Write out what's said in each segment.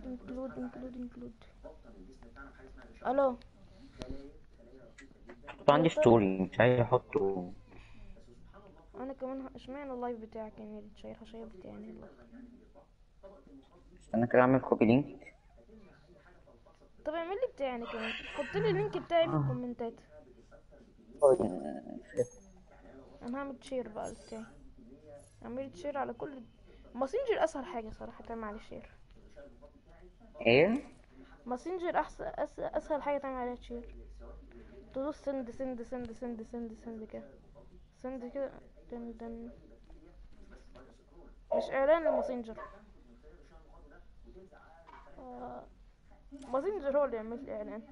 انكلود انكلود انكلود الو حط عندي ستوري مش عايز احطه انا كمان ه- اشمعنى اللايف بتاعك يعني شايل هشير بتاعي والله استنى كده اعمل كوبي لينك طب اعمل لي بتاعي انا كمان حط لي اللينك بتاعي في الكومنتات انا هعمل شير بقى بتاعي اعمل شير على كل ماسنجر اسهل حاجه صراحه تعمل عليه شير ايه ماسنجر احسن أس... اسهل حاجه تعمل عليها شير تدوس سند سند سند سند سند سند كده سند كده دن دن مش اعلان للماسنجر آه، ماسنجر هو اللي يعمل لي اعلان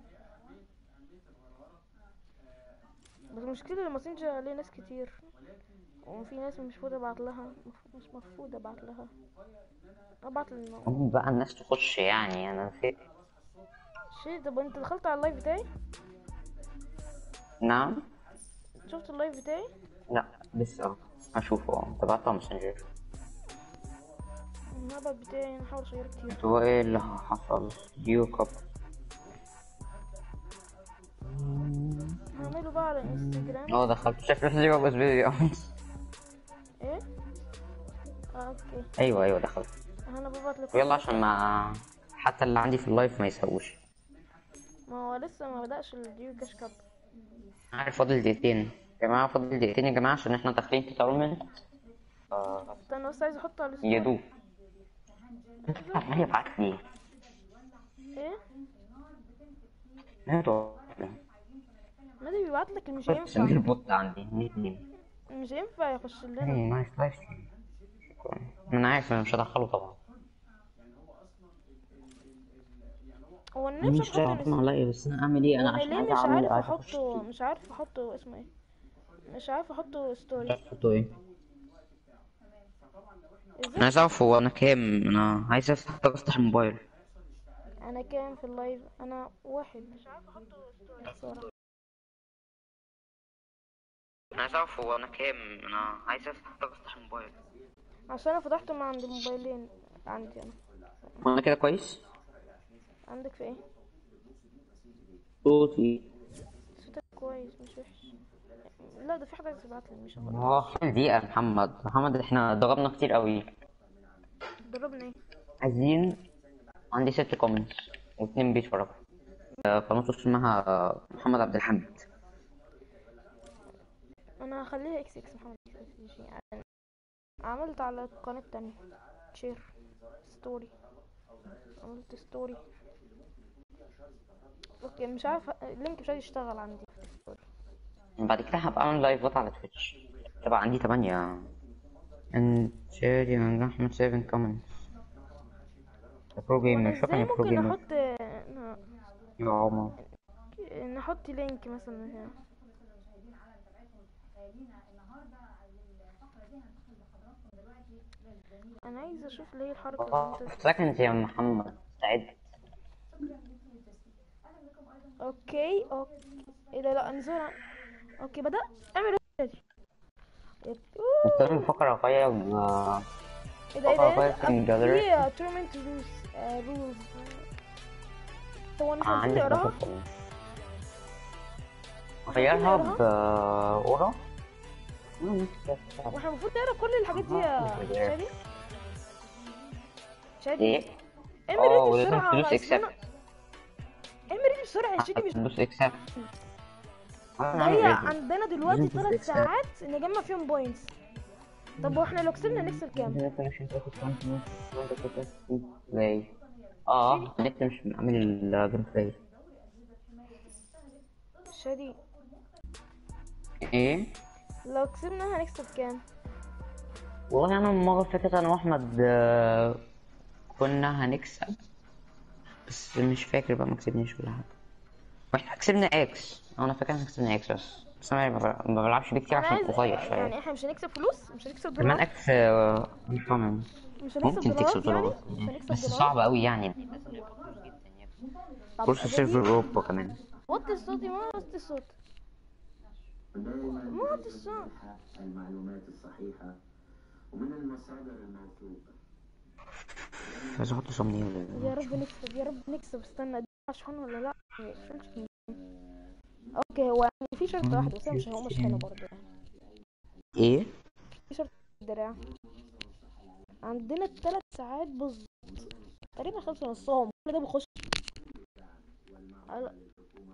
بس المشكلة الماسنجر عليه ناس كتير وفي ناس مش المفروض ابعت لها مش مفروض ابعت لها ابعت للناس المهم بقى الناس تخش يعني انا نسيت شيء طب انت دخلت على اللايف بتاعي نعم شفت اللايف بتاعي لا لسه هشوفه اه تبعته على ماسنجر الهبل بتاعي انا هحاول اشيره كتير هو ايه اللي حصل يو كاب هعمله بقى على انستجرام اه دخلت شكله زيرو بس فيديو ايه اه اوكي ايوه ايوه دخلت انا ببعت لك يلا عشان ما حتى اللي عندي في اللايف ما يسووش ما هو لسه ما بدأش الديو جاش كاب عارف فاضل دقيقتين يا جماعة فاضل دقيقتين يا جماعة عشان احنا داخلين في تورنمنت استنى بس عايز احطه على يا الستوري دوب عمال يبعت لي ايه انتوا نادي بيبعت لك مش بس هينفع البوت عندي اتنين مش هينفع يخش لنا ايه نايس لايف شكرا انا عارف انا مش هدخله طبعا هو النبي مش مش هحط عارف الاسم والله بس انا اعمل ايه انا انا عشان ليه عايز مش اعمل عارف عايز اخش احطه مش عارف احطه اسمه ايه مش عارف احطه ستوري احطه ايه انا ازاي عايز اعرف هو انا كام انا عايز افتح طب افتح الموبايل انا كام في اللايف انا واحد مش عارف احطه ستوري بصراحة انا عايز اعرف هو انا كام انا عايز افتح طب افتح الموبايل عشان انا فتحته من عند الموبايلين عندي انا وانا كده كويس عندك في ايه صوتي صوتك كويس مش وحش لا ده في حد عايز يبعت لي مش هاخد اه كام دقيقة يا محمد محمد احنا ضربنا كتير قوي ضربني ايه عايزين عندي ست كومنتس واتنين بيتفرجوا آه، قناته اسمها آه، محمد عبد الحميد انا هخليها اكس اكس محمد إكس إكس يعني عملت على القناة التانية شير ستوري عملت ستوري اوكي مش عارف اللينك مش عايز يشتغل عندي بعد كده هبقى اعمل لايفات على تويتش طبعا عندي تمانية and شادي من احمد 7 كومنتس برو جيمر وانا شكرا ازاي يا برو ممكن جيمر احط يا عمر نحط لينك مثلا هنا انا عايز اشوف ليه الحركة اللي انت سكند يا محمد استعد اوكي اوكي ايه ده لا انزل اوكي بدأ اعمل ايه كنت انا بفكر اغير آه، ايه ده ايه ده أغير في الجاليري. في تورمنت روز رولز هو انا عندي المفروض اقراها 12 كومنتس اغيرها بأورا واحنا المفروض نقرا كل الحاجات دي يا شادي شادي ايه؟ اعمل اه ريد ولازم بسرعة تدوس أصل اكسبت أنا- اعمل ريد بسرعة يا شادي مش تدوس اكسبت هي عندنا دلوقتي لازم تدوس ثلاث accept. ساعات نجمع فيهم بوينتس طب واحنا لو كسبنا نكسب كام؟ ازاي؟ اه النت مش عامل الجيم بلاي شادي ايه؟ لو كسبنا هنكسب كام؟ والله انا المره اللي فاتت انا واحمد آه، كنا هنكسب بس مش فاكر بقى ما كسبناش ولا حاجه واحنا كسبنا اكس انا فاكر احنا كسبنا اكس بس بس انا ما بلع- ما بلعبش بيه كتير انا عشان عايز قصير يعني شويه احنا مش هنكسب فلوس مش هنكسب كمان دولار اكس آه، مش فاهم مش هنكسب ممكن تكسب دولارات يعني دولار مش هنكسب بس دولار صعب قوي يعني طب فرصه سيرفر اوروبا كمان وطي الصوت يا ماما وطي الصوت موت الصوت المعلومات الصحيحة ومن المصادر الموثوقة عايز احط صمنيل يا رب نكسب يا رب نكسب استنى دي عشان ولا لا عشان- اوكي هو يعني في شرط واحد بس مش هو مش حلو برضه يعني ايه الدراع عندنا ثلاث ساعات بالظبط تقريبا خمسة نصهم كل ده بخش هلا.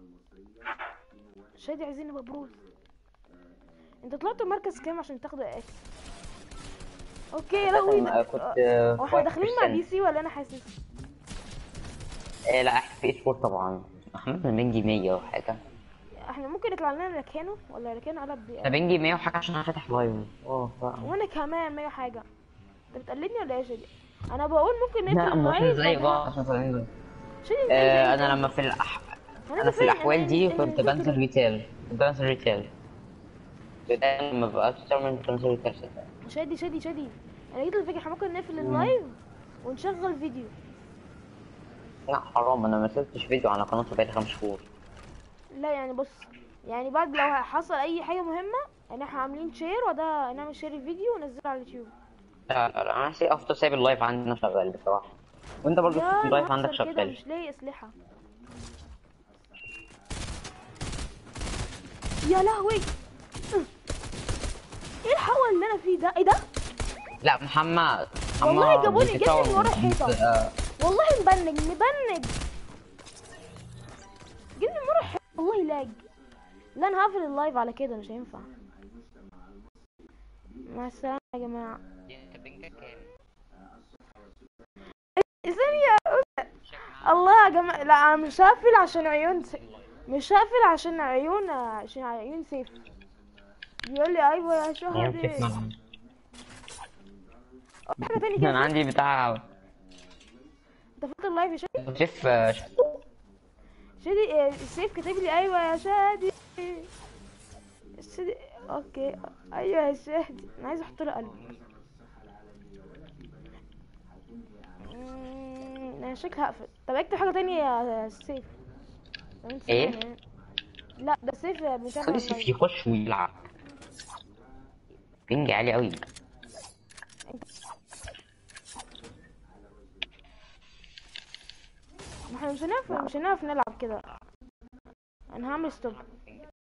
شادي عايزين نبقى بروز انت طلعت مركز كام عشان تاخد اكس اوكي يا لهوي أنا ده- كنت آه، هو احنا 5%. داخلين مع بي سي ولا انا حاسس إيه لا احنا في سبورت طبعا احمد بنجي 100 وحاجه احنا ممكن يطلع لنا ركانه ولا ركانه قلب بي انا بنجي 100 وحاجه عشان انا فاتح لايف اه بقى وانا كمان ما حاجه انت بتقلدني ولا ايه يا شادي انا بقول ممكن لا نقفل ما احنا اللايف زي ولا- بعض احنا طالعين زي- شادي ازاي آه، زي- انا لما في الأح... أنا انا في فين؟ الاحوال أنا- دي أنا- كنت أنا- بنزل ريتيل كنت بنزل ريتيل دايما لما ببقى تعمل بنزل ريتيل صدق. شادي شادي شادي انا جيت الفكره احنا ممكن نقفل اللايف ونشغل فيديو لا حرام انا ما سبتش فيديو على قناتي بقالي خمس شهور لا يعني بص يعني بعد لو حصل اي حاجه مهمه ان احنا عاملين شير وده نعمل شير الفيديو وننزله على اليوتيوب لا لا لا انا سي افضل سايب اللايف عندنا شغال بصراحه وانت برضه يا اللايف أنا عندك هخسر كده شغال مش لاقي اسلحه يا لهوي ايه الحول اللي انا فيه ده ايه ده لا محمد والله محمد جابوني، دي جابني من ورا تكون- الحيطة. آه، والله مبنج مبنج جبني من ورا الحيطة. والله لاج لا انا هقفل اللايف على كده مش هينفع مع السلامه يا جماعه ثانية الله يا جماعة لا انا مش هقفل عشان عيون س... مش هقفل عشان عيون عشان عيون سيف بيقول لي ايوه يا يا شهدي كيف معنا. حاجة تاني انا كده عندي بتاع انت فاكر اللايف يا شادي شيف شادي آه، سيف كاتب لي ايوه يا شادي شادي اوكي ايوه يا شادي انا عايز احط له قلب مم، انا شكلي هقفل طب اكتب حاجه تانية يا سيف لو انت إيه؟ سامعني. لا ده سيف بتابع خلي سيف اللايف. يخش ويلعب بينج عالي قوي ما احنا مش هنعرف مش هنعرف نلعب كده انا هعمل ستوب